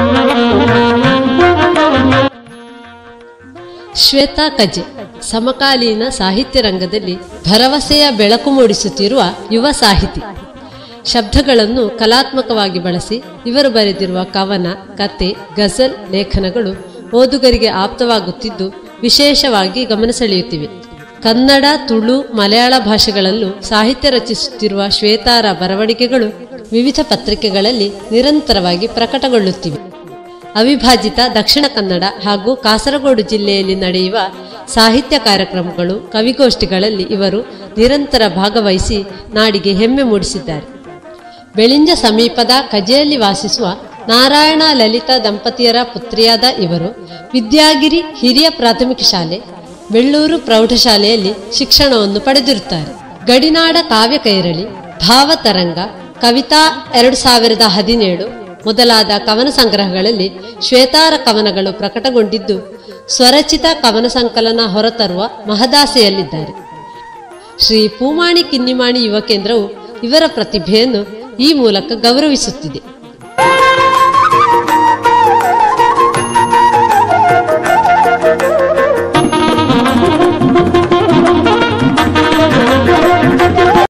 ಶ್ವೇತಾ ಕಜೆ ಸಮಕಾಲೀನ ಸಾಹಿತ್ಯ ರಂಗದಲ್ಲಿ ಭರವಸೆಯ ಬೆಳಕು ಮೂಡಿಸುತ್ತಿರುವ ಯುವ ಸಾಹಿತಿ ಶಬ್ದಗಳನ್ನು ಕಲಾತ್ಮಕವಾಗಿ ಬಳಸಿ ಇವರು ಬರೆದಿರುವ ಕವನ ಕತೆ ಗಜಲ್ ಲೇಖನಗಳು ಓದುಗರಿಗೆ ಆಪ್ತವಾಗುತ್ತಿದ್ದು ವಿಶೇಷವಾಗಿ ಗಮನ ಸೆಳೆಯುತ್ತಿವೆ ಕನ್ನಡ ತುಳು ಮಲಯಾಳ ಭಾಷೆಗಳಲ್ಲೂ ಸಾಹಿತ್ಯ ರಚಿಸುತ್ತಿರುವ ಶ್ವೇತಾರ ಬರವಣಿಗೆಗಳು ವಿವಿಧ ಪತ್ರಿಕೆಗಳಲ್ಲಿ ನಿರಂತರವಾಗಿ ಪ್ರಕಟಗೊಳ್ಳುತ್ತಿವೆ ಅವಿಭಾಜಿತ ದಕ್ಷಿಣ ಕನ್ನಡ ಹಾಗೂ ಕಾಸರಗೋಡು ಜಿಲ್ಲೆಯಲ್ಲಿ ನಡೆಯುವ ಸಾಹಿತ್ಯ ಕಾರ್ಯಕ್ರಮಗಳು ಕವಿಗೋಷ್ಠಿಗಳಲ್ಲಿ ಇವರು ನಿರಂತರ ಭಾಗವಹಿಸಿ ನಾಡಿಗೆ ಹೆಮ್ಮೆ ಮೂಡಿಸಿದ್ದಾರೆ ಬೆಳಿಂಜ ಸಮೀಪದ ಕಜೆಯಲ್ಲಿ ವಾಸಿಸುವ ನಾರಾಯಣ ಲಲಿತಾ ದಂಪತಿಯರ ಪುತ್ರಿಯಾದ ಇವರು ವಿದ್ಯಾಗಿರಿ ಹಿರಿಯ ಪ್ರಾಥಮಿಕ ಶಾಲೆ ಬೆಳ್ಳೂರು ಪ್ರೌಢಶಾಲೆಯಲ್ಲಿ ಶಿಕ್ಷಣವನ್ನು ಪಡೆದಿರುತ್ತಾರೆ ಗಡಿನಾಡ ಕಾವ್ಯ ಕೈರಳಿ ಭಾವತರಂಗ ಕವಿತಾ ಎರಡು ಸಾವಿರದ ಹದಿನೇಳು ಮೊದಲಾದ ಕವನ ಸಂಗ್ರಹಗಳಲ್ಲಿ ಶ್ವೇತಾರ ಕವನಗಳು ಪ್ರಕಟಗೊಂಡಿದ್ದು ಸ್ವರಚಿತ ಕವನ ಸಂಕಲನ ಹೊರತರುವ ಮಹದಾಸೆಯಲ್ಲಿದ್ದಾರೆ ಶ್ರೀ ಪೂಮಾಣಿ ಕಿನ್ನಿಮಾಣಿ ಯುವ ಕೇಂದ್ರವು ಇವರ ಪ್ರತಿಭೆಯನ್ನು ಈ ಮೂಲಕ ಗೌರವಿಸುತ್ತಿದೆ